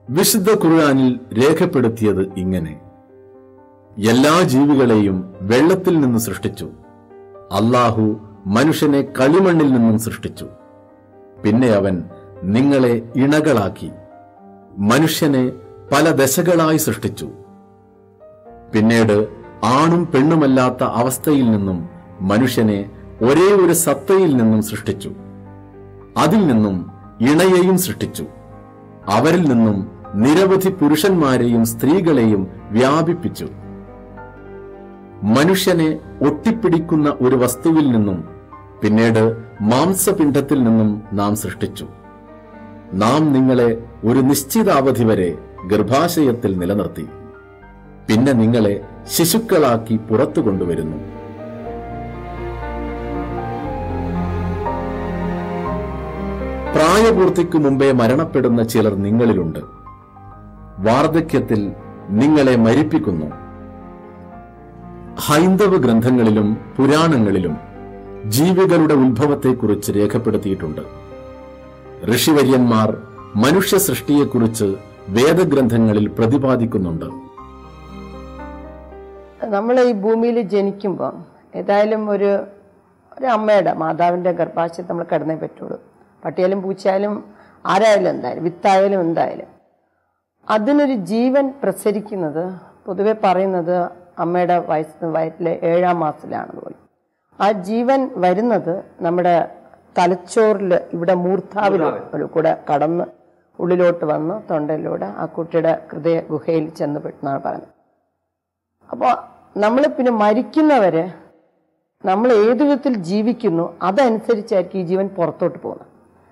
വിശുദ്ധ ഖുർആനിൽ രേഖപ്പെടുത്തിയത് ഇങ്ങനെ എല്ലാ ജീവികളെയും വെള്ളത്തിൽ നിന്ന് സൃഷ്ടിച്ചു അള്ളാഹു മനുഷ്യനെ കളിമണ്ണിൽ നിന്നും സൃഷ്ടിച്ചു പിന്നെ അവൻ നിങ്ങളെ ഇണകളാക്കി മനുഷ്യനെ പല ദശകളായി സൃഷ്ടിച്ചു പിന്നീട് ആണും പെണ്ണുമല്ലാത്ത അവസ്ഥയിൽ നിന്നും മനുഷ്യനെ ഒരേ ഒരു സത്തയിൽ നിന്നും സൃഷ്ടിച്ചു അതിൽ നിന്നും ഇണയെയും സൃഷ്ടിച്ചു അവരിൽ നിന്നും നിരവധി പുരുഷന്മാരെയും സ്ത്രീകളെയും വ്യാപിപ്പിച്ചു മനുഷ്യനെ ഒട്ടിപ്പിടിക്കുന്ന ഒരു വസ്തുവിൽ നിന്നും പിന്നീട് മാംസപിണ്ഡത്തിൽ നിന്നും നാം സൃഷ്ടിച്ചു നാം നിങ്ങളെ ഒരു നിശ്ചിത അവധി വരെ ഗർഭാശയത്തിൽ നിലനിർത്തി പിന്നെ നിങ്ങളെ ശിശുക്കളാക്കി പുറത്തു കൊണ്ടുവരുന്നു പ്രായപൂർത്തിക്കു മുമ്പേ മരണപ്പെടുന്ന ചിലർ നിങ്ങളിലുണ്ട് വാർദ്ധക്യത്തിൽ നിങ്ങളെ മരിപ്പിക്കുന്നു ഹൈന്ദവ ഗ്രന്ഥങ്ങളിലും പുരാണങ്ങളിലും ജീവികളുടെ ഉത്ഭവത്തെക്കുറിച്ച് രേഖപ്പെടുത്തിയിട്ടുണ്ട് ഋഷിവര്യന്മാർ മനുഷ്യ സൃഷ്ടിയെക്കുറിച്ച് വേദഗ്രന്ഥങ്ങളിൽ പ്രതിപാദിക്കുന്നുണ്ട് നമ്മൾ ഈ ഭൂമിയിൽ ജനിക്കുമ്പോൾ ഏതായാലും ഒരു ഒരു അമ്മയുടെ മാതാവിൻ്റെ ഗർഭാശയത്തിൽ നമ്മൾ കിടന്നേ പറ്റുള്ളൂ പട്ടിയാലും പൂച്ചയായാലും ആരായാലും എന്തായാലും വിത്തായാലും എന്തായാലും അതിനൊരു ജീവൻ പ്രസരിക്കുന്നത് പൊതുവെ പറയുന്നത് അമ്മയുടെ വയസ്സ് വയറ്റിലെ ഏഴാം മാസത്തിലാണെന്ന് പോലും ആ ജീവൻ വരുന്നത് നമ്മുടെ തലച്ചോറിൽ ഇവിടെ മൂർധാവിൽ ഒരു കൂടെ കടന്ന് ഉള്ളിലോട്ട് വന്ന് തൊണ്ടയിലൂടെ ആ കുട്ടിയുടെ ഹൃദയ ഗുഹയിൽ ചെന്ന് പെട്ടെന്നാണ് പറയുന്നത് അപ്പോൾ നമ്മൾ പിന്നെ മരിക്കുന്നവരെ നമ്മൾ ഏത് വിധത്തിൽ ജീവിക്കുന്നു അതനുസരിച്ചായിരിക്കും ഈ ജീവൻ പുറത്തോട്ട് പോകുന്നത്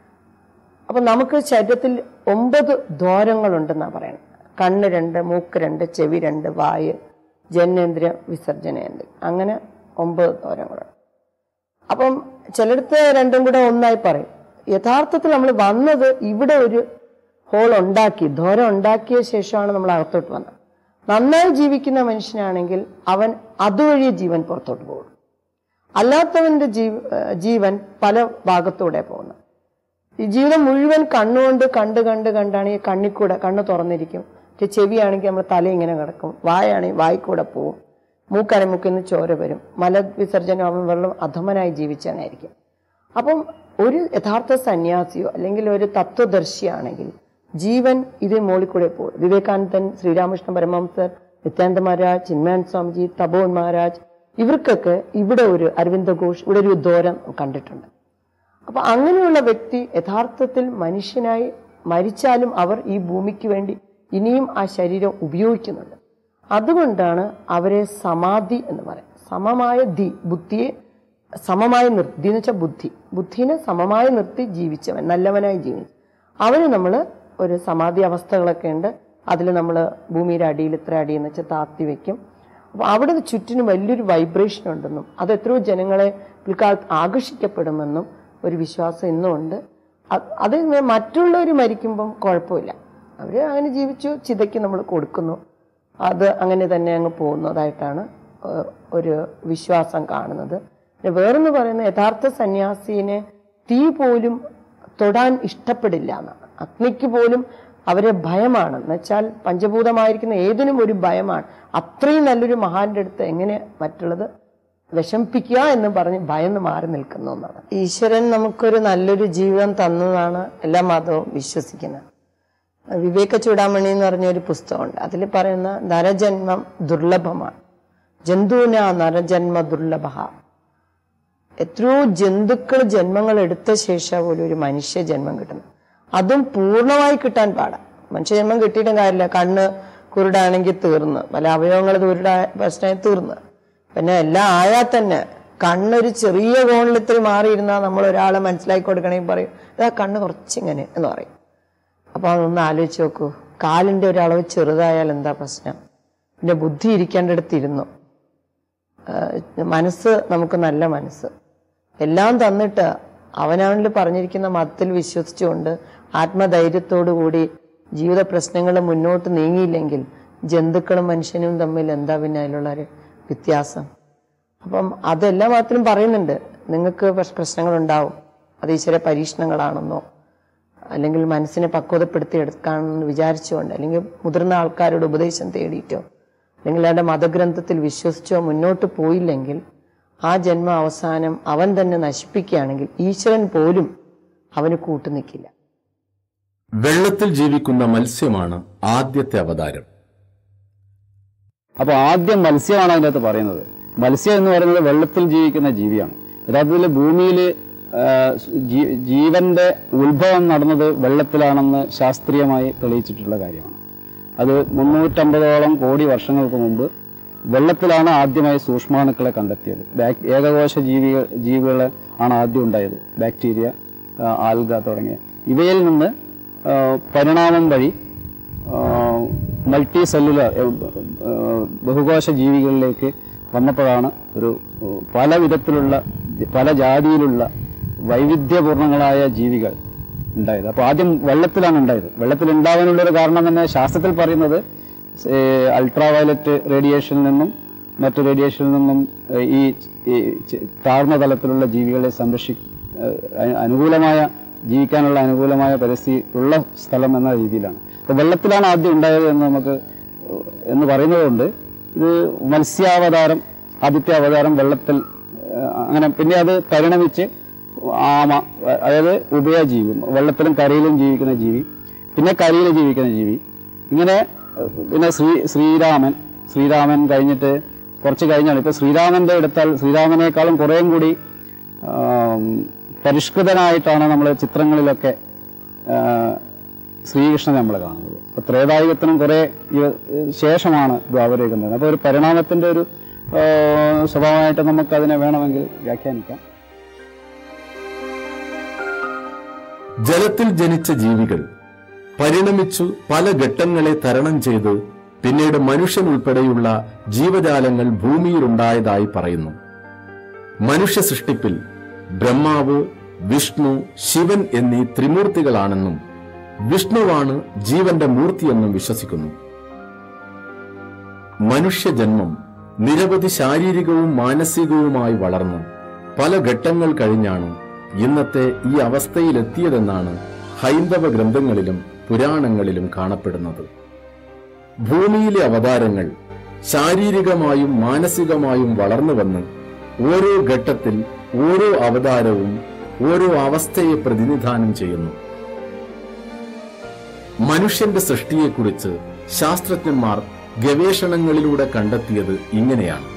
അപ്പൊ നമുക്ക് ശരീരത്തിൽ ഒമ്പത് ദ്വാരങ്ങളുണ്ടെന്നാണ് പറയുന്നത് കണ്ണ് രണ്ട് മൂക്ക് രണ്ട് ചെവി രണ്ട് വായ് ജനേന്ദ്രിയ വിസർജനേന്ദ്രിയം അങ്ങനെ ഒമ്പത് ദ്വാരങ്ങളുണ്ട് അപ്പം ചിലടത്ത് രണ്ടും കൂടെ ഒന്നായി പറയും യഥാർത്ഥത്തിൽ നമ്മൾ വന്നത് ഇവിടെ ഒരു ഹോൾ ഉണ്ടാക്കി ദ്വാരം ഉണ്ടാക്കിയ ശേഷമാണ് നമ്മൾ അകത്തോട്ട് വന്നത് നന്നായി ജീവിക്കുന്ന മനുഷ്യനാണെങ്കിൽ അവൻ അതുവഴി ജീവൻ പുറത്തോട്ട് പോകും അല്ലാത്തവന്റെ ജീവ ജീവൻ പല ഭാഗത്തൂടെ പോകുന്നത് ഈ ജീവിതം മുഴുവൻ കണ്ണുകൊണ്ട് കണ്ട് കണ്ട് കണ്ടാണ് ഈ കണ്ണിക്കൂടെ കണ്ണ് തുറന്നിരിക്കും പക്ഷെ ചെവിയാണെങ്കിൽ നമ്മൾ തല ഇങ്ങനെ കിടക്കും വായാണെങ്കിൽ വായിക്കൂടെ പോവും മൂക്കാണെങ്കിൽ മൂക്കിൽ നിന്ന് ചോര വരും മലവിസർജനം അവൻ വെള്ളം അധമനായി ജീവിച്ചവനായിരിക്കും അപ്പം ഒരു യഥാർത്ഥ സന്യാസിയോ അല്ലെങ്കിൽ ഒരു തത്വദർശിയാണെങ്കിൽ ജീവൻ ഇത് മോളിൽ കൂടെ പോകും വിവേകാനന്ദൻ ശ്രീരാമകൃഷ്ണ പരമഹംസർ നിത്യാനന്ദ മഹാരാജ് ചിന്മയാൻ സ്വാമിജി തപോൻ മഹാരാജ് ഇവർക്കൊക്കെ ഇവിടെ ഒരു അരവിന്ദ ഘോഷ് ഇവിടെ ഒരു ദ്വാരം കണ്ടിട്ടുണ്ട് അപ്പൊ അങ്ങനെയുള്ള വ്യക്തി യഥാർത്ഥത്തിൽ മനുഷ്യനായി മരിച്ചാലും അവർ ഈ ഭൂമിക്ക് വേണ്ടി ഇനിയും ആ ശരീരം ഉപയോഗിക്കുന്നുണ്ട് അതുകൊണ്ടാണ് അവരെ സമാധി എന്ന് പറയുന്നത് സമമായ ധി ബുദ്ധിയെ സമമായി നിർത്തി എന്ന് വെച്ചാൽ ബുദ്ധി ബുദ്ധിനെ സമമായി നിർത്തി ജീവിച്ചവൻ നല്ലവനായി ജീവിച്ചു അവന് നമ്മൾ ഒരു സമാധി അവസ്ഥകളൊക്കെ ഉണ്ട് അതിൽ നമ്മൾ ഭൂമിയുടെ അടിയിൽ ഇത്ര അടി എന്ന് വെച്ചാൽ താത്തി വെക്കും അപ്പോൾ അവിടെ ചുറ്റിനും വലിയൊരു വൈബ്രേഷൻ ഉണ്ടെന്നും അത് എത്രയോ ജനങ്ങളെ പിൽക്കാലത്ത് ആകർഷിക്കപ്പെടുമെന്നും ഒരു വിശ്വാസം ഇന്നും ഉണ്ട് അ- അത് മറ്റുള്ളവർ മരിക്കുമ്പം കുഴപ്പമില്ല അവർ അങ്ങനെ ജീവിച്ചു ചിതയ്ക്ക് നമ്മൾ കൊടുക്കുന്നു അത് അങ്ങനെ തന്നെ അങ്ങ് പോകുന്നതായിട്ടാണ് ഏഹ്, ഒരു വിശ്വാസം കാണുന്നത് പിന്നെ വേറൊന്ന് പറയുന്നത് യഥാർത്ഥ സന്യാസിനെ തീ പോലും തൊടാൻ ഇഷ്ടപ്പെടില്ല എന്നാണ് അഗ്നിക്ക് പോലും അവരെ ഭയമാണ് എന്ന് വെച്ചാൽ പഞ്ചഭൂതമായിരിക്കുന്ന ഏതിനും ഒരു ഭയമാണ് അത്രയും നല്ലൊരു മഹാന്റെ അടുത്ത് എങ്ങനെ മറ്റുള്ളത് വിഷമിപ്പിക്കുക എന്ന് പറഞ്ഞ് ഭയന്ന് മാറി നിൽക്കുന്നു എന്നാണ് ഈശ്വരൻ നമുക്കൊരു നല്ലൊരു ജീവിതം തന്നതാണ് എല്ലാ മതവും വിശ്വസിക്കുന്നത് വിവേക ചൂടാമണി എന്ന് പറഞ്ഞ ഒരു പുസ്തകമുണ്ട് അതിൽ പറയുന്ന നരജന്മം ദുർലഭമാണ് ജന്തുവിന നരജന്മ ദുർലഭ എത്രയോ ജന്തുക്കൾ ജന്മങ്ങൾ എടുത്ത ശേഷം പോലും ഒരു മനുഷ്യ ജന്മം കിട്ടുന്നത് അതും പൂർണ്ണമായി കിട്ടാൻ പാടാ മനുഷ്യജന്മം കിട്ടിയിട്ടും കാര്യമില്ല കണ്ണ് കുരുടാണെങ്കിൽ തീർന്ന് പല അവയവങ്ങൾ കുരുടാ പ്രശ്നമായി തീർന്ന് പിന്നെ എല്ലാം ആയാൽ തന്നെ കണ്ണൊരു ചെറിയ കോണിൽ ഇത്തിരി മാറിയിരുന്നാൽ നമ്മൾ ഒരാളെ മനസ്സിലാക്കി കൊടുക്കണമെങ്കിൽ പറയും ഇതാ കണ്ണ് കുറച്ചിങ്ങനെ എന്ന് പറയും അപ്പൊ അതൊന്ന് ആലോചിച്ച് നോക്കൂ കാലിന്റെ ഒരളവ് ചെറുതായാൽ എന്താ പ്രശ്നം പിന്നെ ബുദ്ധി ഇരിക്കേണ്ടടുത്ത് ഇരുന്നു ആഹ് മനസ്സ് നമുക്ക് നല്ല മനസ്സ് എല്ലാം തന്നിട്ട് അവനവനിൽ പറഞ്ഞിരിക്കുന്ന മതത്തിൽ വിശ്വസിച്ചുകൊണ്ട് ആത്മധൈര്യത്തോടു കൂടി ജീവിത പ്രശ്നങ്ങൾ മുന്നോട്ട് നീങ്ങിയില്ലെങ്കിൽ ജന്തുക്കളും മനുഷ്യനും തമ്മിൽ എന്താ പിന്നെ അതിലുള്ള ഒരു വ്യത്യാസം അപ്പം അതെല്ലാ മതത്തിലും പറയുന്നുണ്ട് നിങ്ങൾക്ക് പ്രശ്നങ്ങൾ ഉണ്ടാവും അത് ഈശ്വര പരീക്ഷണങ്ങളാണെന്നോ അല്ലെങ്കിൽ മനസ്സിനെ പക്വതപ്പെടുത്തി എടുക്കാമെന്ന് വിചാരിച്ചുകൊണ്ട് അല്ലെങ്കിൽ മുതിർന്ന ആൾക്കാരുടെ ഉപദേശം തേടിയിട്ടോ അല്ലെങ്കിൽ അവരുടെ മതഗ്രന്ഥത്തിൽ വിശ്വസിച്ചോ മുന്നോട്ട് പോയില്ലെങ്കിൽ ആ ജന്മ അവസാനം അവൻ തന്നെ നശിപ്പിക്കുകയാണെങ്കിൽ ഈശ്വരൻ പോലും അവന് കൂട്ടുനിൽക്കില്ല വെള്ളത്തിൽ ജീവിക്കുന്ന മത്സ്യമാണ് ആദ്യത്തെ അവതാരം അപ്പൊ ആദ്യം മത്സ്യമാണ് അതിനകത്ത് പറയുന്നത് മത്സ്യം എന്ന് പറയുന്നത് വെള്ളത്തിൽ ജീവിക്കുന്ന ജീവിയാണ് യഥാർത്ഥത്തിൽ ഭൂമിയിൽ ജീവന്റെ ഉത്ഭവം നടന്നത് വെള്ളത്തിലാണെന്ന് ശാസ്ത്രീയമായി തെളിയിച്ചിട്ടുള്ള കാര്യമാണ് അത് മുന്നൂറ്റമ്പതോളം കോടി വർഷങ്ങൾക്ക് മുമ്പ് വെള്ളത്തിലാണ് ആദ്യമായി സൂക്ഷ്മാണുക്കളെ കണ്ടെത്തിയത് ബാക് ഏകകോശ ജീവികൾ ജീവികളെ ആണ് ആദ്യം ഉണ്ടായത് ബാക്ടീരിയ ആ, ആൽഗ തുടങ്ങിയ ഇവയിൽ നിന്ന് ആ, പരിണാമം വഴി മൾട്ടി സെല്ലുലർ ബഹുകോശ ജീവികളിലേക്ക് വന്നപ്പോഴാണ് ഒരു ഏഹ്, പല വിധത്തിലുള്ള പല ജാതിയിലുള്ള വൈവിധ്യപൂർണങ്ങളായ ജീവികൾ ഉണ്ടായത് അപ്പോൾ ആദ്യം വെള്ളത്തിലാണ് ഉണ്ടായത് വെള്ളത്തിൽ ഉണ്ടാവാനുള്ള ഒരു കാരണം തന്നെ ശാസ്ത്രത്തിൽ പറയുന്നത് അൾട്രാ വയലറ്റ് റേഡിയേഷനിൽ നിന്നും മറ്റു റേഡിയേഷനിൽ നിന്നും ഏഹ്, ഈ ഈ ചെ- താഴ്ന്ന തലത്തിലുള്ള ജീവികളെ സംരക്ഷി ഏഹ്, അ- അനുകൂലമായ ജീവിക്കാനുള്ള അനുകൂലമായ പരിസ്ഥിതി ഉള്ള സ്ഥലം എന്ന രീതിയിലാണ് അപ്പോൾ വെള്ളത്തിലാണ് ആദ്യം ഉണ്ടായത് എന്ന് നമുക്ക് ഏഹ്, എന്ന് പറയുന്നത് കൊണ്ട് ഇത് മത്സ്യാവതാരം ആദ്യത്തെ അവതാരം വെള്ളത്തിൽ ഏഹ്, അങ്ങനെ പിന്നെ അത് പരിണമിച്ച് ആമ അതായത് ഉഭയജീവി വെള്ളത്തിലും കരയിലും ജീവിക്കുന്ന ജീവി പിന്നെ കരയിൽ ജീവിക്കുന്ന ജീവി ഇങ്ങനെ ഏഹ്, പിന്നെ ശ്രീ ശ്രീരാമൻ ശ്രീരാമൻ കഴിഞ്ഞിട്ട് കുറച്ച് കഴിഞ്ഞാണ് ഇപ്പൊ ശ്രീരാമന്റെ എടുത്താൽ ശ്രീരാമനേക്കാളും കുറേയും കൂടി ആം, പരിഷ്കൃതനായിട്ടാണ് നമ്മൾ ചിത്രങ്ങളിലൊക്കെ ആ, ശ്രീകൃഷ്ണനെ നമ്മൾ കാണുന്നത് അപ്പൊ ത്രേതായുഗത്തിനും കുറെ ഇവ- ശേഷമാണ് ദ്വാപരയുഗം വരുന്നത് അപ്പൊ ഒരു പരിണാമത്തിന്റെ ഒരു ആ, സ്വഭാവമായിട്ട് നമുക്ക് അതിനെ വേണമെങ്കിൽ വ്യാഖ്യാനിക്കാം ജലത്തിൽ ജനിച്ച ജീവികൾ പരിണമിച്ചു പല ഘട്ടങ്ങളെ തരണം ചെയ്ത് പിന്നീട് മനുഷ്യൻ ഉൾപ്പെടെയുള്ള ജീവജാലങ്ങൾ ഭൂമിയിലുണ്ടായതായി പറയുന്നു മനുഷ്യ സൃഷ്ടിപ്പിൽ ബ്രഹ്മാവ് വിഷ്ണു ശിവൻ എന്നീ ത്രിമൂർത്തികളാണെന്നും വിഷ്ണുവാണ് ജീവന്റെ മൂർത്തിയെന്നും വിശ്വസിക്കുന്നു മനുഷ്യജന്മം നിരവധി ശാരീരികവും മാനസികവുമായി വളർന്ന് പല ഘട്ടങ്ങൾ കഴിഞ്ഞാണ് ഇന്നത്തെ ഈ അവസ്ഥയിലെത്തിയതെന്നാണ് ഹൈന്ദവ ഗ്രന്ഥങ്ങളിലും പുരാണങ്ങളിലും കാണപ്പെടുന്നത് ഭൂമിയിലെ അവതാരങ്ങൾ ശാരീരികമായും മാനസികമായും വളർന്നു വന്ന് ഓരോ ഘട്ടത്തിൽ ഓരോ അവതാരവും ഓരോ അവസ്ഥയെ പ്രതിനിധാനം ചെയ്യുന്നു മനുഷ്യന്റെ സൃഷ്ടിയെക്കുറിച്ച് ശാസ്ത്രജ്ഞന്മാർ ഗവേഷണങ്ങളിലൂടെ കണ്ടെത്തിയത് ഇങ്ങനെയാണ്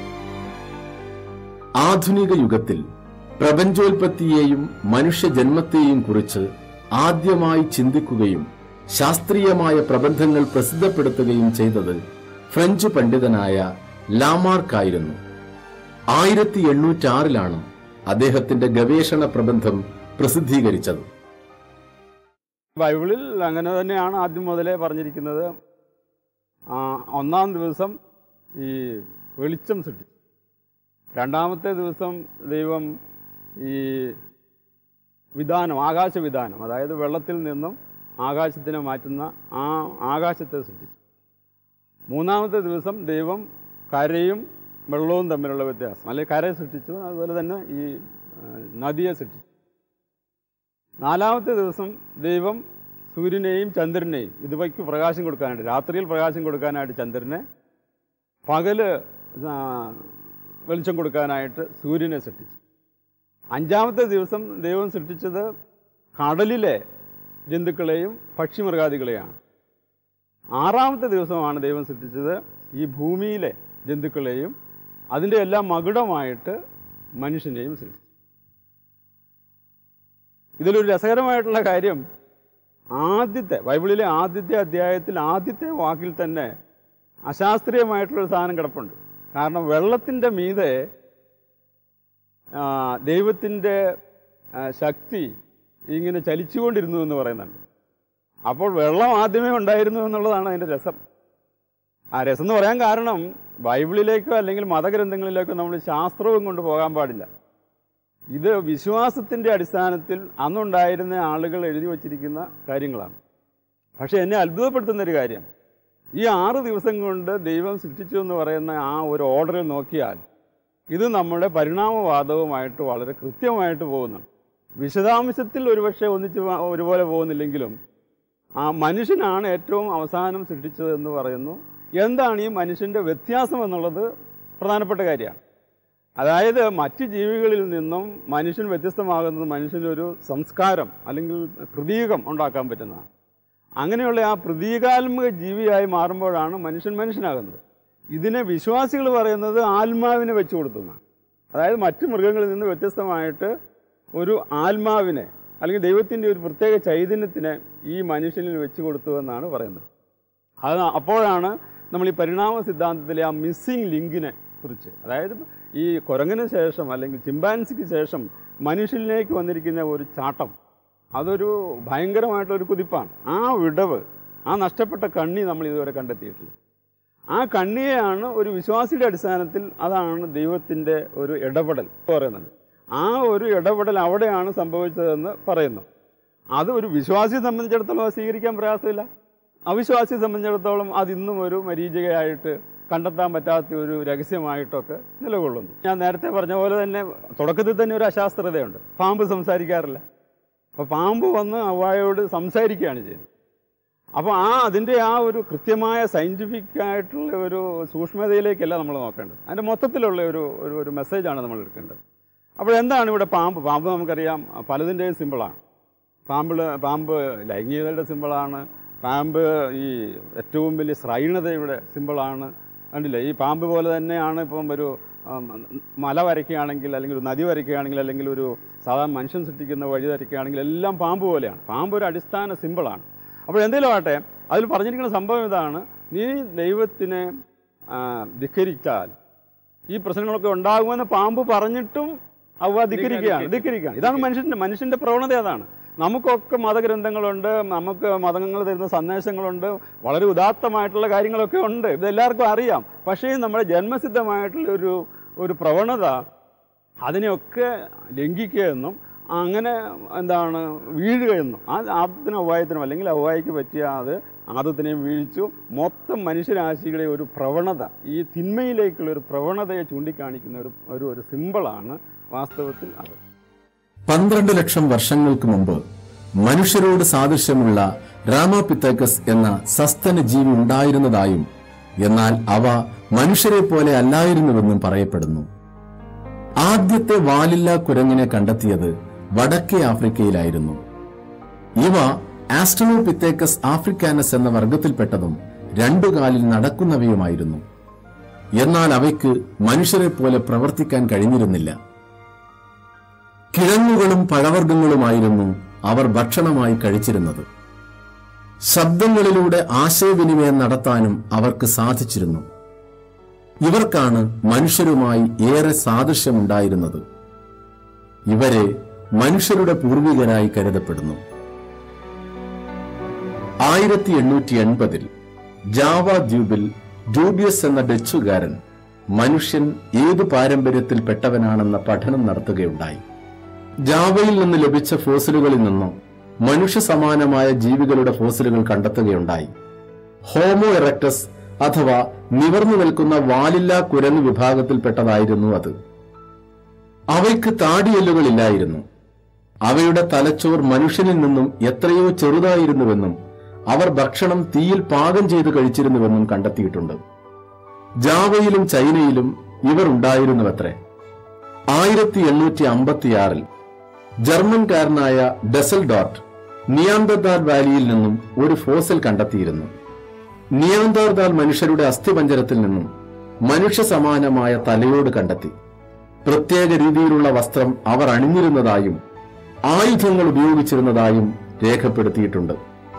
ആധുനിക യുഗത്തിൽ പ്രപഞ്ചോൽപത്തിയെയും മനുഷ്യജന്മത്തെയും കുറിച്ച് ആദ്യമായി ചിന്തിക്കുകയും ശാസ്ത്രീയമായ പ്രബന്ധങ്ങൾ പ്രസിദ്ധപ്പെടുത്തുകയും ചെയ്തത് ഫ്രഞ്ച് പണ്ഡിതനായ ലാമാർക്കായിരുന്നു ആയിരത്തി എണ്ണൂറ്റാറിലാണ് അദ്ദേഹത്തിന്റെ ഗവേഷണ പ്രബന്ധം പ്രസിദ്ധീകരിച്ചത് ബൈബിളിൽ അങ്ങനെ തന്നെയാണ് ആദ്യം മുതലേ പറഞ്ഞിരിക്കുന്നത് ആ, ഒന്നാം ദിവസം ഈ വെളിച്ചം സൃഷ്ടിച്ചു രണ്ടാമത്തെ ദിവസം ദൈവം ഈ വിധാനം ആകാശവിധാനം അതായത് വെള്ളത്തിൽ നിന്നും ആകാശത്തിനെ മാറ്റുന്ന ആ ആകാശത്തെ സൃഷ്ടിച്ചു മൂന്നാമത്തെ ദിവസം ദൈവം കരയും വെള്ളവും തമ്മിലുള്ള വ്യത്യാസം അല്ലെങ്കിൽ കര സൃഷ്ടിച്ചു അതുപോലെ തന്നെ ഈ ആ, നദിയെ സൃഷ്ടിച്ചു നാലാമത്തെ ദിവസം ദൈവം സൂര്യനെയും ചന്ദ്രനെയും ഇതുവയ്ക്ക് പ്രകാശം കൊടുക്കാനായിട്ട് രാത്രിയിൽ പ്രകാശം കൊടുക്കാനായിട്ട് ചന്ദ്രനെ പകല് ആ, വെളിച്ചം കൊടുക്കാനായിട്ട് സൂര്യനെ സൃഷ്ടിച്ചു അഞ്ചാമത്തെ ദിവസം ദൈവം സൃഷ്ടിച്ചത് കടലിലെ ജന്തുക്കളെയും പക്ഷിമൃഗാദികളെയാണ് ആറാമത്തെ ദിവസമാണ് ദൈവം സൃഷ്ടിച്ചത് ഈ ഭൂമിയിലെ ജന്തുക്കളെയും അതിൻ്റെ എല്ലാം മകുടമായിട്ട് മനുഷ്യനെയും സൃഷ്ടിച്ചു ഇതിലൊരു രസകരമായിട്ടുള്ള കാര്യം ആദ്യത്തെ ബൈബിളിലെ ആദ്യത്തെ അധ്യായത്തിൽ ആദ്യത്തെ വാക്കിൽ തന്നെ അശാസ്ത്രീയമായിട്ടുള്ളൊരു സാധനം കിടപ്പുണ്ട് കാരണം വെള്ളത്തിൻ്റെ മീതെ ആ, ദൈവത്തിൻ്റെ ആ, ശക്തി ഇങ്ങനെ ചലിച്ചുകൊണ്ടിരുന്നു എന്ന് പറയുന്നുണ്ട് അപ്പോൾ വെള്ളം ആദ്യമേ ഉണ്ടായിരുന്നു എന്നുള്ളതാണ് അതിൻ്റെ രസം ആ രസം എന്ന് പറയാൻ കാരണം ബൈബിളിലേക്കോ അല്ലെങ്കിൽ മതഗ്രന്ഥങ്ങളിലേക്കോ നമ്മൾ ശാസ്ത്രവും കൊണ്ട് പോകാൻ പാടില്ല ഇത് വിശ്വാസത്തിൻ്റെ അടിസ്ഥാനത്തിൽ അന്നുണ്ടായിരുന്ന ആളുകൾ എഴുതി വച്ചിരിക്കുന്ന കാര്യങ്ങളാണ് പക്ഷെ എന്നെ അത്ഭുതപ്പെടുത്തുന്ന ഒരു കാര്യം ഈ ആറ് ദിവസം കൊണ്ട് ദൈവം സൃഷ്ടിച്ചു എന്ന് പറയുന്ന ആ ഒരു ഓർഡറിൽ നോക്കിയാൽ ഇത് നമ്മുടെ പരിണാമവാദവുമായിട്ട് വളരെ കൃത്യമായിട്ട് പോകുന്നുണ്ട് വിശദാംശത്തിൽ ഒരുപക്ഷെ ഒന്നിച്ച് പോ- ഒരുപോലെ പോകുന്നില്ലെങ്കിലും ആ മനുഷ്യനാണ് ഏറ്റവും അവസാനം സൃഷ്ടിച്ചത് എന്ന് പറയുന്നു എന്താണ് ഈ മനുഷ്യൻ്റെ വ്യത്യാസം എന്നുള്ളത് പ്രധാനപ്പെട്ട കാര്യമാണ് അതായത് മറ്റ് ജീവികളിൽ നിന്നും മനുഷ്യൻ വ്യത്യസ്തമാകുന്നത് മനുഷ്യനൊരു സംസ്കാരം അല്ലെങ്കിൽ പ്രതീകം ഉണ്ടാക്കാൻ പറ്റുന്നതാണ് അങ്ങനെയുള്ള ആ പ്രതീകാത്മക ജീവിയായി മാറുമ്പോഴാണ് മനുഷ്യൻ മനുഷ്യനാകുന്നത് ഇതിനെ വിശ്വാസികൾ പറയുന്നത് ആത്മാവിനെ വെച്ചു കൊടുത്തുന്നതാണ് അതായത് മറ്റു മൃഗങ്ങളിൽ നിന്ന് വ്യത്യസ്തമായിട്ട് ഒരു ആത്മാവിനെ അല്ലെങ്കിൽ ദൈവത്തിൻ്റെ ഒരു പ്രത്യേക ചൈതന്യത്തിനെ ഈ മനുഷ്യനിൽ വെച്ചു കൊടുത്തു എന്നാണ് പറയുന്നത് അത് അപ്പോഴാണ് നമ്മൾ ഈ പരിണാമ സിദ്ധാന്തത്തിലെ ആ മിസ്സിംഗ് ലിങ്കിനെ കുറിച്ച് അതായത് ഈ കുരങ്ങിന് ശേഷം അല്ലെങ്കിൽ ചിമ്പാൻസിക്ക് ശേഷം മനുഷ്യനിലേക്ക് വന്നിരിക്കുന്ന ഒരു ചാട്ടം അതൊരു ഭയങ്കരമായിട്ടൊരു കുതിപ്പാണ് ആ വിടവ് ആ നഷ്ടപ്പെട്ട കണ്ണി നമ്മൾ ഇതുവരെ കണ്ടെത്തിയിട്ടില്ല ആ കണ്ണിയെയാണ് ഒരു വിശ്വാസിയുടെ അടിസ്ഥാനത്തിൽ അതാണ് ദൈവത്തിൻ്റെ ഒരു ഇടപെടൽ പറയുന്നത് ആ ഒരു ഇടപെടൽ അവിടെയാണ് സംഭവിച്ചതെന്ന് പറയുന്നു അത് ഒരു വിശ്വാസിയെ സംബന്ധിച്ചിടത്തോളം അത് സ്വീകരിക്കാൻ പ്രയാസമില്ല അവിശ്വാസിയെ സംബന്ധിച്ചിടത്തോളം അത് ഇന്നും ഒരു മരീചികയായിട്ട് കണ്ടെത്താൻ പറ്റാത്ത ഒരു രഹസ്യമായിട്ടൊക്കെ നിലകൊള്ളുന്നു ഞാൻ നേരത്തെ പറഞ്ഞ പോലെ തന്നെ തുടക്കത്തിൽ തന്നെ ഒരു അശാസ്ത്രതയുണ്ട് പാമ്പ് സംസാരിക്കാറില്ല അപ്പോൾ പാമ്പ് വന്ന് അവയോട് സംസാരിക്കുകയാണ് ചെയ്യുന്നത് അപ്പോൾ ആ അതിൻ്റെ ആ ഒരു കൃത്യമായ സയൻറ്റിഫിക് ആയിട്ടുള്ള ഒരു സൂക്ഷ്മതയിലേക്കല്ല നമ്മൾ നോക്കേണ്ടത് അതിൻ്റെ മൊത്തത്തിലുള്ള ഒരു ഒരു ഒരു മെസ്സേജാണ് നമ്മൾ എടുക്കേണ്ടത് അപ്പോൾ എന്താണ് ഇവിടെ പാമ്പ് പാമ്പ് നമുക്കറിയാം പലതിൻ്റെയും സിമ്പിളാണ് പാമ്പിൾ പാമ്പ് ലൈംഗികതയുടെ സിമ്പിളാണ് പാമ്പ് ഈ ഏറ്റവും വലിയ ശ്രൈണതയുടെ സിമ്പിളാണ് കണ്ടില്ലേ ഈ പാമ്പ് പോലെ തന്നെയാണ് ഇപ്പം ഒരു ഉം, മല വരയ്ക്കുകയാണെങ്കിൽ അല്ലെങ്കിൽ ഒരു നദി വരയ്ക്കുകയാണെങ്കിൽ അല്ലെങ്കിൽ ഒരു സാധാരണ മനുഷ്യൻ സൃഷ്ടിക്കുന്ന വഴി വരയ്ക്കുകയാണെങ്കിൽ എല്ലാം പാമ്പ് പോലെയാണ് പാമ്പ് ഒരു അടിസ്ഥാന സിമ്പിളാണ് അപ്പോൾ എന്തെങ്കിലും ആട്ടെ അതിൽ പറഞ്ഞിരിക്കുന്ന സംഭവം ഇതാണ് നീ ദൈവത്തിനെ ആ, ധിക്കരിച്ചാൽ ഈ പ്രശ്നങ്ങളൊക്കെ ഉണ്ടാകുമെന്ന് പാമ്പ് പറഞ്ഞിട്ടും അവ ധിക്കരിക്കുകയാണ് ധിക്കരിക്കുകയാണ് ഇതാണ് മനുഷ്യന്റെ മനുഷ്യന്റെ പ്രവണത അതാണ് നമുക്കൊക്കെ മതഗ്രന്ഥങ്ങളുണ്ട് നമുക്ക് മതങ്ങൾ തരുന്ന സന്ദേശങ്ങളുണ്ട് വളരെ ഉദാത്തമായിട്ടുള്ള കാര്യങ്ങളൊക്കെ ഉണ്ട് ഇതെല്ലാവർക്കും അറിയാം പക്ഷേ നമ്മുടെ ജന്മസിദ്ധമായിട്ടുള്ള ഒരു ഒരു പ്രവണത അതിനെയൊക്കെ ലംഘിക്കുകയെന്നും അങ്ങനെ എന്താണ് വീഴുകയെന്നും ആ ആദത്തിനും അവ്വായത്തിനും അല്ലെങ്കിൽ അവ്വായിക്ക് പറ്റിയ അത് ആദത്തിനെയും വീഴ്ചു മൊത്തം മനുഷ്യരാശികളെ ഒരു പ്രവണത ഈ തിന്മയിലേക്കുള്ള ഒരു പ്രവണതയെ ചൂണ്ടിക്കാണിക്കുന്ന ഒരു ഒരു ഒരു സിമ്പിളാണ് വാസ്തവത്തിൽ അത് പന്ത്രണ്ട് ലക്ഷം വർഷങ്ങൾക്ക് മുമ്പ് മനുഷ്യരോട് സാദൃശ്യമുള്ള രാമാപിത്തക്കസ് എന്ന സസ്തന ജീവി ഉണ്ടായിരുന്നതായും എന്നാൽ അവ മനുഷ്യരെ പോലെ അല്ലായിരുന്നുവെന്നും പറയപ്പെടുന്നു ആദ്യത്തെ വാലില്ലാ കുരങ്ങിനെ കണ്ടെത്തിയത് വടക്കേ ആഫ്രിക്കയിലായിരുന്നു ഇവ ആസ്ട്രോപിത്തേക്കസ് ആഫ്രിക്കാനസ് എന്ന വർഗത്തിൽപ്പെട്ടതും രണ്ടു കാലിൽ നടക്കുന്നവയുമായിരുന്നു എന്നാൽ അവയ്ക്ക് മനുഷ്യരെ പോലെ പ്രവർത്തിക്കാൻ കഴിഞ്ഞിരുന്നില്ല കിഴങ്ങുകളും പഴവർഗ്ഗങ്ങളുമായിരുന്നു അവർ ഭക്ഷണമായി കഴിച്ചിരുന്നത് ശബ്ദങ്ങളിലൂടെ ആശയവിനിമയം നടത്താനും അവർക്ക് സാധിച്ചിരുന്നു ഇവർക്കാണ് മനുഷ്യരുമായി ഏറെ സാദൃശ്യമുണ്ടായിരുന്നത് ഇവരെ മനുഷ്യരുടെ പൂർവികരായി കരുതപ്പെടുന്നു ആയിരത്തി എണ്ണൂറ്റി എൺപതിൽ ജാവ ദ്വീപിൽ ഡൂബിയസ് എന്ന ഡച്ചുകാരൻ മനുഷ്യൻ ഏതു പാരമ്പര്യത്തിൽപ്പെട്ടവനാണെന്ന പഠനം നടത്തുകയുണ്ടായി ജാവയിൽ നിന്ന് ലഭിച്ച ഫോസിലുകളിൽ നിന്നും മനുഷ്യ സമാനമായ ജീവികളുടെ ഫോസിലുകൾ കണ്ടെത്തുകയുണ്ടായി ഹോമോ എറക്ടസ് അഥവാ നിവർന്നു നിൽക്കുന്ന വാലില്ലാ കുരങ്ങ് വിഭാഗത്തിൽപ്പെട്ടതായിരുന്നു അത് അവയ്ക്ക് താടിയെല്ലുകളില്ലായിരുന്നു അവയുടെ തലച്ചോർ മനുഷ്യനിൽ നിന്നും എത്രയോ ചെറുതായിരുന്നുവെന്നും അവർ ഭക്ഷണം തീയിൽ പാകം ചെയ്ത് കഴിച്ചിരുന്നുവെന്നും കണ്ടെത്തിയിട്ടുണ്ട് ജാവയിലും ചൈനയിലും ഇവർ ഉണ്ടായിരുന്നുവത്രേ ആയിരത്തി എണ്ണൂറ്റി അമ്പത്തിയാറിൽ ജർമ്മൻകാരനായ ഡെസൽ ഡോട്ട് നിയാന്തർദാൽ വാലിയിൽ നിന്നും ഒരു ഫോസിൽ കണ്ടെത്തിയിരുന്നു നിയാന്തർദാൽ മനുഷ്യരുടെ അസ്ഥിപഞ്ചരത്തിൽ നിന്നും മനുഷ്യ സമാനമായ തലയോട് കണ്ടെത്തി പ്രത്യേക രീതിയിലുള്ള വസ്ത്രം അവർ അണിഞ്ഞിരുന്നതായും ആയുധങ്ങൾ ഉപയോഗിച്ചിരുന്നതായും രേഖപ്പെടുത്തിയിട്ടുണ്ട്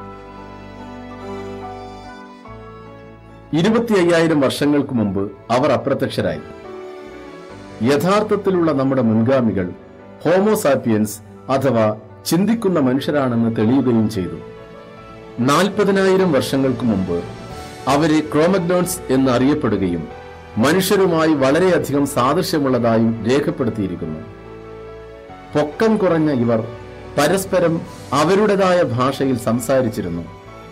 ഇരുപത്തി അയ്യായിരം വർഷങ്ങൾക്ക് മുമ്പ് അവർ അപ്രത്യക്ഷരായി യഥാർത്ഥത്തിലുള്ള നമ്മുടെ മുൻഗാമികൾ ഹോമോസാപ്പിയൻസ് അഥവാ ചിന്തിക്കുന്ന മനുഷ്യരാണെന്ന് തെളിയുകയും ചെയ്തു നാൽപ്പതിനായിരം വർഷങ്ങൾക്ക് മുമ്പ് അവരെ ക്രോമഗ്നോൺസ് എന്ന് അറിയപ്പെടുകയും മനുഷ്യരുമായി വളരെയധികം സാദൃശ്യമുള്ളതായും രേഖപ്പെടുത്തിയിരിക്കുന്നു പൊക്കം കുറഞ്ഞ ഇവർ പരസ്പരം അവരുടേതായ ഭാഷയിൽ സംസാരിച്ചിരുന്നു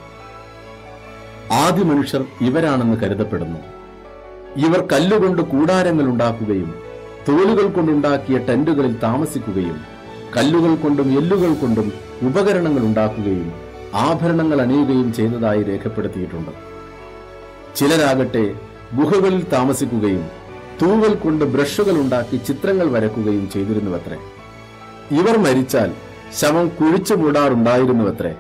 ആദ്യ മനുഷ്യർ ഇവരാണെന്ന് കരുതപ്പെടുന്നു ഇവർ കല്ലുകൊണ്ട് കൂടാരങ്ങൾ ഉണ്ടാക്കുകയും തോലുകൾ കൊണ്ടുണ്ടാക്കിയ ടെന്റുകളിൽ താമസിക്കുകയും കല്ലുകൾ കൊണ്ടും എല്ലുകൾ കൊണ്ടും ഉപകരണങ്ങൾ ഉണ്ടാക്കുകയും ആഭരണങ്ങൾ അണിയുകയും ചെയ്തതായി രേഖപ്പെടുത്തിയിട്ടുണ്ട് ചിലരാകട്ടെ ഗുഹകളിൽ താമസിക്കുകയും തൂവൽ കൊണ്ട് ബ്രഷുകൾ ഉണ്ടാക്കി ചിത്രങ്ങൾ വരക്കുകയും ചെയ്തിരുന്നുവത്രേ ഇവർ മരിച്ചാൽ ശവം കുഴിച്ചു മൂടാറുണ്ടായിരുന്നുവത്രേ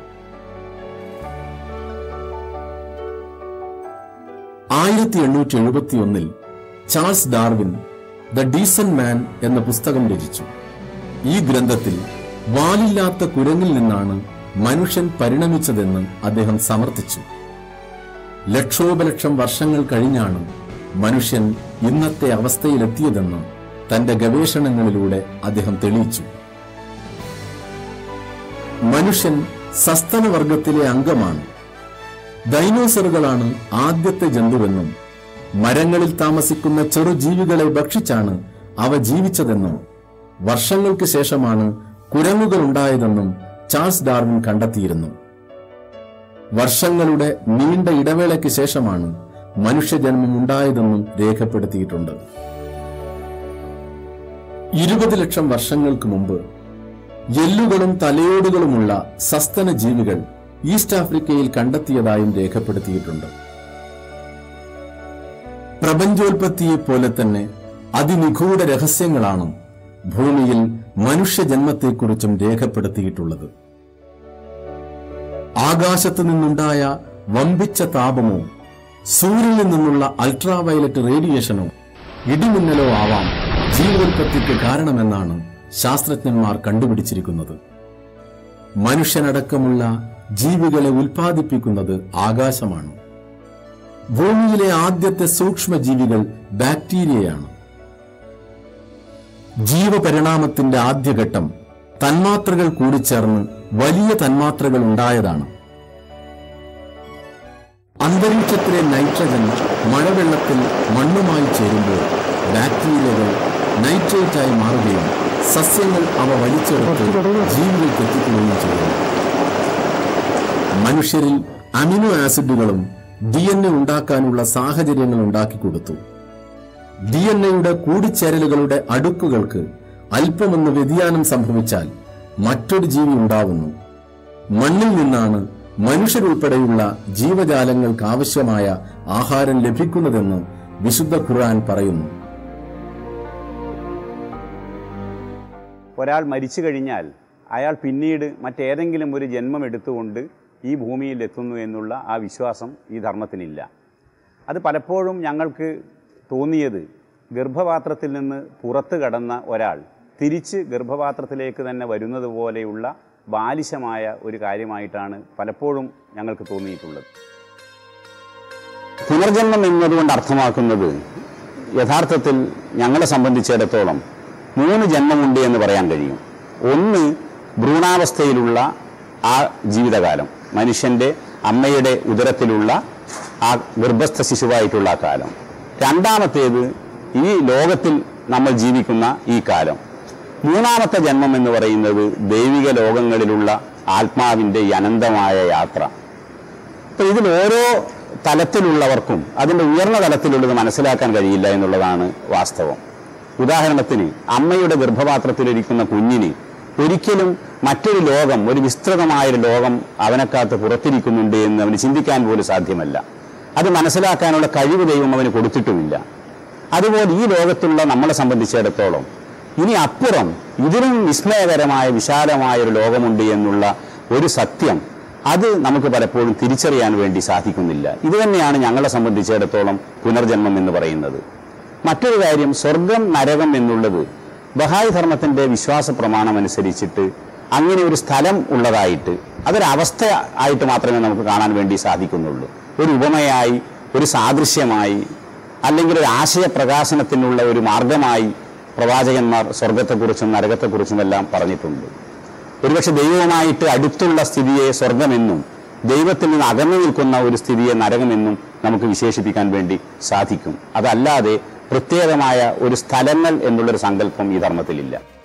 ആയിരത്തി എണ്ണൂറ്റി എഴുപത്തി ഒന്നിൽ Charles Darwin the descent man എന്ന പുസ്തകം രചിച്ചു ഈ ഗ്രന്ഥത്തിൽ വാലില്ലാത്ത കുരങ്ങിൽ നിന്നാണ് മനുഷ്യൻ പരിണമിച്ചതെന്ന് അദ്ദേഹം സമർത്ഥിച്ചു ലക്ഷോപലക്ഷം വർഷങ്ങൾ കഴിഞ്ഞാണ് മനുഷ്യൻ ഇന്നത്തെ അവസ്ഥയിലെത്തിയതെന്ന് തന്റെ ഗവേഷണങ്ങളിലൂടെ അദ്ദേഹം തെളിയിച്ചു മനുഷ്യൻ സസ്തനവർഗത്തിലെ അംഗമാണ് ഡൈനോസറുകളാണ് ആദ്യത്തെ ജന്തുവെന്നും മരങ്ങളിൽ താമസിക്കുന്ന ചെറുജീവികളെ ഭക്ഷിച്ചാണ് അവ ജീവിച്ചതെന്നും വർഷങ്ങൾക്ക് ശേഷമാണ് കുരങ്ങുകൾ ഉണ്ടായതെന്നും ചാൾസ് ഡാർവിൻ കണ്ടെത്തിയിരുന്നു വർഷങ്ങളുടെ നീണ്ട ഇടവേളയ്ക്ക് ശേഷമാണ് മനുഷ്യജന്മം ഉണ്ടായതെന്നും രേഖപ്പെടുത്തിയിട്ടുണ്ട് ഇരുപത് ലക്ഷം വർഷങ്ങൾക്ക് മുമ്പ് എല്ലുകളും തലയോടുകളുമുള്ള സസ്തന ജീവികൾ ഈസ്റ്റ് ആഫ്രിക്കയിൽ കണ്ടെത്തിയതായും രേഖപ്പെടുത്തിയിട്ടുണ്ട് പ്രപഞ്ചോൽപത്തിയെ പോലെ തന്നെ അതിനിഗൂഢ രഹസ്യങ്ങളാണ് ഭൂമിയിൽ മനുഷ്യജന്മത്തെക്കുറിച്ചും രേഖപ്പെടുത്തിയിട്ടുള്ളത് ആകാശത്തു നിന്നുണ്ടായ വമ്പിച്ച താപമോ സൂര്യനിൽ നിന്നുള്ള അൾട്രാവയലറ്റ് റേഡിയേഷനോ ഇടിമിന്നലോ ആവാം ജീവോൽപത്തിക്ക് കാരണമെന്നാണ് ശാസ്ത്രജ്ഞന്മാർ കണ്ടുപിടിച്ചിരിക്കുന്നത് മനുഷ്യനടക്കമുള്ള ജീവികളെ ഉൽപ്പാദിപ്പിക്കുന്നത് ആകാശമാണ് ഭൂമിയിലെ ആദ്യത്തെ സൂക്ഷ്മജീവികൾ ബാക്ടീരിയയാണ് ജീവപരിണാമത്തിന്റെ ആദ്യഘട്ടം തന്മാത്രകൾ കൂടിച്ചേർന്ന് വലിയ തന്മാത്രകൾ ഉണ്ടായതാണ് അന്തരീക്ഷത്തിലെ നൈട്രജൻ മഴവെള്ളത്തിൽ മണ്ണുമായി ചേരുമ്പോൾ ബാക്ടീരിയകൾ നൈട്രേറ്റായി മാറുകയും സസ്യങ്ങൾ അവ വലിച്ചെടുത്ത് ജീവികൾക്ക് എത്തിക്കുകയും ചെയ്യുന്നു മനുഷ്യരിൽ അമിനോ ആസിഡുകളും ഡി എൻ എ ഉണ്ടാക്കാനുള്ള സാഹചര്യങ്ങൾ ഉണ്ടാക്കിക്കൊടുത്തു ഡി എൻ എയുടെ കൂടിച്ചേരലുകളുടെ അടുക്കുകൾക്ക് അല്പമൊന്ന് വ്യതിയാനം സംഭവിച്ചാൽ മറ്റൊരു ജീവി ഉണ്ടാവുന്നു മണ്ണിൽ നിന്നാണ് മനുഷ്യരുൾപ്പെടെയുള്ള ജീവജാലങ്ങൾക്ക് ആവശ്യമായ ആഹാരം ലഭിക്കുന്നതെന്ന് വിശുദ്ധ ഖുർആൻ പറയുന്നു ഒരാൾ മരിച്ചു കഴിഞ്ഞാൽ അയാൾ പിന്നീട് മറ്റേതെങ്കിലും ഒരു ജന്മം എടുത്തുകൊണ്ട് ഈ ഭൂമിയിൽ എത്തുന്നു എന്നുള്ള ആ വിശ്വാസം ഈ ധർമ്മത്തിനില്ല അത് പലപ്പോഴും ഞങ്ങൾക്ക് തോന്നിയത് ഗർഭപാത്രത്തിൽ നിന്ന് പുറത്തു കടന്ന ഒരാൾ തിരിച്ച് ഗർഭപാത്രത്തിലേക്ക് തന്നെ വരുന്നത് പോലെയുള്ള ബാലിശമായ ഒരു കാര്യമായിട്ടാണ് പലപ്പോഴും ഞങ്ങൾക്ക് തോന്നിയിട്ടുള്ളത് പുനർജന്മം എന്നതുകൊണ്ട് അർത്ഥമാക്കുന്നത് യഥാർത്ഥത്തിൽ ഞങ്ങളെ സംബന്ധിച്ചിടത്തോളം മൂന്ന് ജന്മമുണ്ട് എന്ന് പറയാൻ കഴിയും ഒന്ന് ഭ്രൂണാവസ്ഥയിലുള്ള ആ ജീവിതകാലം മനുഷ്യന്റെ അമ്മയുടെ ഉദരത്തിലുള്ള ആ ഗർഭസ്ഥ ശിശുവായിട്ടുള്ള ആ കാലം രണ്ടാമത്തേത് ഈ ലോകത്തിൽ നമ്മൾ ജീവിക്കുന്ന ഈ കാലം മൂന്നാമത്തെ ജന്മം എന്ന് പറയുന്നത് ദൈവിക ലോകങ്ങളിലുള്ള ആത്മാവിന്റെ ഈ അനന്തമായ യാത്ര അപ്പൊ ഇതിൽ ഓരോ തലത്തിലുള്ളവർക്കും അതിന്റെ ഉയർന്ന തലത്തിലുള്ളത് മനസ്സിലാക്കാൻ കഴിയില്ല എന്നുള്ളതാണ് വാസ്തവം ഉദാഹരണത്തിന് അമ്മയുടെ ഗർഭപാത്രത്തിലിരിക്കുന്ന കുഞ്ഞിന് ഒരിക്കലും മറ്റൊരു ലോകം ഒരു വിസ്തൃതമായൊരു ലോകം അവനെക്കാത്ത് പുറത്തിരിക്കുന്നുണ്ട് എന്ന് അവന് ചിന്തിക്കാൻ പോലും സാധ്യമല്ല അത് മനസ്സിലാക്കാനുള്ള കഴിവ് ദൈവം അവന് കൊടുത്തിട്ടുമില്ല അതുപോലെ ഈ ലോകത്തുള്ള നമ്മളെ സംബന്ധിച്ചിടത്തോളം ഇനി അപ്പുറം ഇതിലും വിസ്മയകരമായ വിശാലമായ ഒരു ലോകമുണ്ട് എന്നുള്ള ഒരു സത്യം അത് നമുക്ക് പലപ്പോഴും തിരിച്ചറിയാൻ വേണ്ടി സാധിക്കുന്നില്ല ഇത് തന്നെയാണ് ഞങ്ങളെ സംബന്ധിച്ചിടത്തോളം പുനർജന്മം എന്ന് പറയുന്നത് മറ്റൊരു കാര്യം സ്വർഗം നരകം എന്നുള്ളത് ബഹായി ധർമ്മത്തിന്റെ വിശ്വാസ പ്രമാണം അനുസരിച്ചിട്ട് അങ്ങനെ ഒരു സ്ഥലം ഉള്ളതായിട്ട് അതൊരവസ്ഥ ആയിട്ട് മാത്രമേ നമുക്ക് കാണാൻ വേണ്ടി സാധിക്കുന്നുള്ളൂ ഒരു ഉപമയായി ഒരു സാദൃശ്യമായി അല്ലെങ്കിൽ ഒരു ആശയപ്രകാശനത്തിനുള്ള ഒരു മാർഗമായി പ്രവാചകന്മാർ സ്വർഗത്തെക്കുറിച്ചും നരകത്തെക്കുറിച്ചും എല്ലാം പറഞ്ഞിട്ടുണ്ട് ഒരുപക്ഷെ ദൈവവുമായിട്ട് അടുത്തുള്ള സ്ഥിതിയെ സ്വർഗമെന്നും ദൈവത്തിൽ നിന്ന് അകന്നു നിൽക്കുന്ന ഒരു സ്ഥിതിയെ നരകമെന്നും നമുക്ക് വിശേഷിപ്പിക്കാൻ വേണ്ടി സാധിക്കും അതല്ലാതെ പ്രത്യേകമായ ഒരു സ്ഥലങ്ങൾ എന്നുള്ളൊരു സങ്കല്പം ഈ ധർമ്മത്തിലില്ല